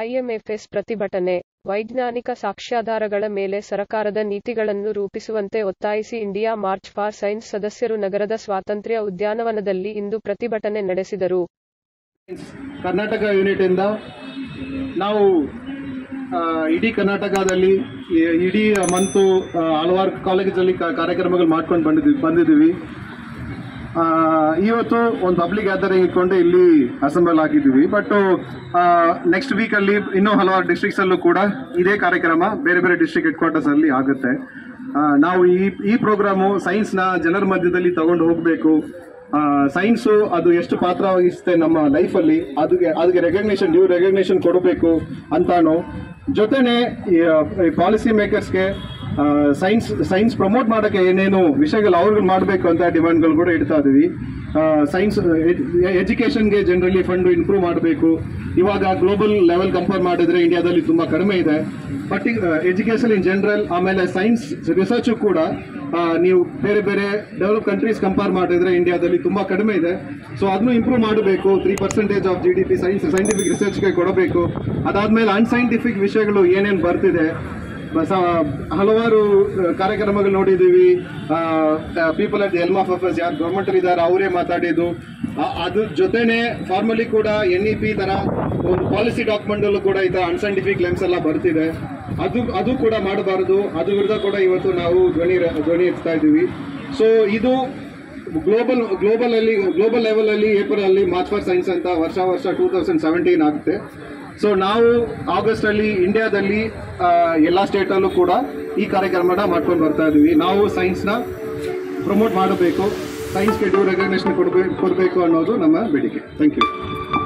ಐಎಂಎಫ್ಎಸ್ ಪ್ರತಿಭಟನೆ ವೈಜ್ಞಾನಿಕ ಸಾಕ್ಷ್ಯಾಧಾರಗಳ ಮೇಲೆ ಸರಕಾರದ ನೀತಿಗಳನ್ನು ರೂಪಿಸುವಂತೆ ಒತ್ತಾಯಿಸಿ ಇಂಡಿಯಾ ಮಾರ್ಚ್ ಫಾರ್ ಸೈನ್ಸ್ ಸದಸ್ಯರು ನಗರದ ಸ್ವಾತಂತ್ರ್ಯ ಉದ್ಯಾನವನದಲ್ಲಿ ಇಂದು ಪ್ರತಿಭಟನೆ ನಡೆಸಿದರು ಕರ್ನಾಟಕ ಯೂನಿಟ್ ಇಂದ ನಾವು ಆ, ಇಡೀ ಕರ್ನಾಟಕದಲ್ಲಿ ಈ- ಇಡೀ ಮಂತು ಹಲವಾರು ಕಾಲೇಜಲ್ಲಿ ಕಾರ್ಯಕ್ರಮಗಳು ಮಾಡ್ಕೊಂಡು ಬಂದಿದ್ದೀವಿ ಬಂದಿದ್ದೀವಿ ಆ, ಇವತ್ತು ಒಂದು ಪಬ್ಲಿಕ್ ಗ್ಯಾದರಿಂಗ್ ಇಟ್ಕೊಂಡು ಇಲ್ಲಿ ಅಸೆಂಬಲ್ ಆಗಿದ್ದೀವಿ ಬಟ್ ನೆಕ್ಸ್ಟ್ ವೀಕಲ್ಲಿ ಇನ್ನೂ ಹಲವಾರು districts ಅಲ್ಲೂ ಕೂಡ ಇದೇ ಕಾರ್ಯಕ್ರಮ ಬೇರೆ ಬೇರೆ ಡಿಸ್ಟ್ರಿಕ್ಟ್ ಹೆಡ್ ಕ್ವಾರ್ಟರ್ಸ್ ಅಲ್ಲಿ ಆಗುತ್ತೆ ಆ, ನಾವು ಈ ಈ ಪ್ರೋಗ್ರಾಮು ಸೈನ್ಸ್ನ ಜನರ ಮಧ್ಯದಲ್ಲಿ ತಗೊಂಡು ಹೋಗಬೇಕು ಸೈನ್ಸು ಅದು ಎಷ್ಟು ಪಾತ್ರ ವಹಿಸುತ್ತೆ ನಮ್ಮ ಲೈಫಲ್ಲಿ ಅದಕ್ಕೆ ಅದಕ್ಕೆ ರೆಕಗ್ನೇಷನ್ ನ್ಯೂ ರೆಕಗ್ನೇಷನ್ ಕೊಡಬೇಕು ಅಂತಾನು ಜೊತೆನೆ ಪಾಲಿಸಿ ಮೇಕರ್ಸ್ಗೆ ಸೈನ್ಸ್ ಸೈನ್ಸ್ ಪ್ರಮೋಟ್ ಮಾಡೋಕ್ಕೆ ಏನೇನು ವಿಷಯಗಳು ಅವ್ರಿಗೆ ಮಾಡಬೇಕು ಅಂತ ಡಿಮಾಂಡ್ಗಳು ಕೂಡ ಇಡ್ತಾ ಇದೀವಿ ಸೈನ್ಸ್ ಎಜುಕೇಷನ್ಗೆ ಜನರಲಿ ಫಂಡ್ ಇಂಪ್ರೂವ್ ಮಾಡಬೇಕು ಇವಾಗ ಗ್ಲೋಬಲ್ ಲೆವೆಲ್ ಕಂಪೇರ್ ಮಾಡಿದ್ರೆ ಇಂಡಿಯಾದಲ್ಲಿ ತುಂಬಾ ಕಡಿಮೆ ಇದೆ ಬಟ್ ಎಜುಕೇಷನ್ ಇನ್ ಜನರಲ್ ಆಮೇಲೆ ಸೈನ್ಸ್ ರಿಸರ್ಚು ಕೂಡ ಆ, ನೀವು ಬೇರೆ ಬೇರೆ ಡೆವಲಪ್ ಕಂಟ್ರೀಸ್ ಕಂಪೇರ್ ಮಾಡಿದ್ರೆ ಇಂಡಿಯಾದಲ್ಲಿ ತುಂಬಾ ಕಡಿಮೆ ಇದೆ ಸೊ ಅದನ್ನು ಇಂಪ್ರೂವ್ ಮಾಡಬೇಕು three percentage of G D P science scientific ರಿಸರ್ಚ್ಗೆ ಕೊಡಬೇಕು ಅದಾದ್ಮೇಲೆ ಅನ್ಸೈಂಟಿಫಿಕ್ ವಿಷಯಗಳು ಏನೇನು ಬರ್ತಿದೆ ಸ- ಹಲವಾರು ಆ, ಕಾರ್ಯಕ್ರಮಗಳು ನೋಡಿದ್ದೀವಿ people at the helm of affairs ಯಾರು ಗೌರ್ಮೆಂಟ್ ಇದ್ದಾರೆ ಅವರೇ ಮಾತಾಡಿದ್ದು ಆ- ಅದ್ರ ಜೊತೆನೆ ಫಾರ್ಮಲಿ ಕೂಡ ಎನ್ ಇ ಪಿ ತರ ಒಂದು ಪಾಲಿಸಿ ಡಾಕ್ಯುಮೆಂಟ್ ಅಲ್ಲೂ ಕೂಡ ಈ ತರ ಅನ್ಸೈಂಟಿಫಿಕ್ ಲೆನ್ಸ್ ಎಲ್ಲ ಬರ್ತಿದೆ ಅದು ಅದು ಕೂಡ ಮಾಡಬಾರದು ಅದ್ರ ವಿರುದ್ಧ ಕೂಡ ಇವತ್ತು ನಾವು ಧ್ವನಿ ಧ್ವನಿ ಎತ್ತಾ ಇದ್ದೀವಿ ಸೊ ಇದು ಗ್ಲೋಬಲ್ ಗ್ಲೋಬಲ್ ಅಲ್ಲಿ ಗ್ಲೋಬಲ್ ಲೆವೆಲ್ ಅಲ್ಲಿ ಏಪ್ರಿಲ್ ಅಲ್ಲಿ ಮಾರ್ಚ್ ಫಾರ್ ಸೈನ್ಸ್ ಅಂತ ವರ್ಷ ವರ್ಷ ಟೂ ತೌಸಂಡ್ ಸೆವೆಂಟೀನ್ ಆಗುತ್ತೆ ಸೊ ನಾವು ಆಗಸ್ಟ್ ಅಲ್ಲಿ ಇಂಡಿಯಾದಲ್ಲಿ ಆ, ಎಲ್ಲಾ ಸ್ಟೇಟ್ ಅಲ್ಲೂ ಕೂಡ ಈ ಕಾರ್ಯಕ್ರಮನ ಮಾಡ್ಕೊಂಡು ಬರ್ತಾ ಇದೀವಿ ನಾವು ಸೈನ್ಸ್ನ ಪ್ರಮೋಟ್ ಮಾಡಬೇಕು ಸೈನ್ಸ್ಗೆ ಡ್ಯೂ ರೆಕಗ್ನೇಷನ್ ಕೊಡಬೇಕು ಕೊಡಬೇಕು ಅನ್ನೋದು ನಮ್ಮ ಬೇಡಿಕೆ ಥ್ಯಾಂಕ್ ಯು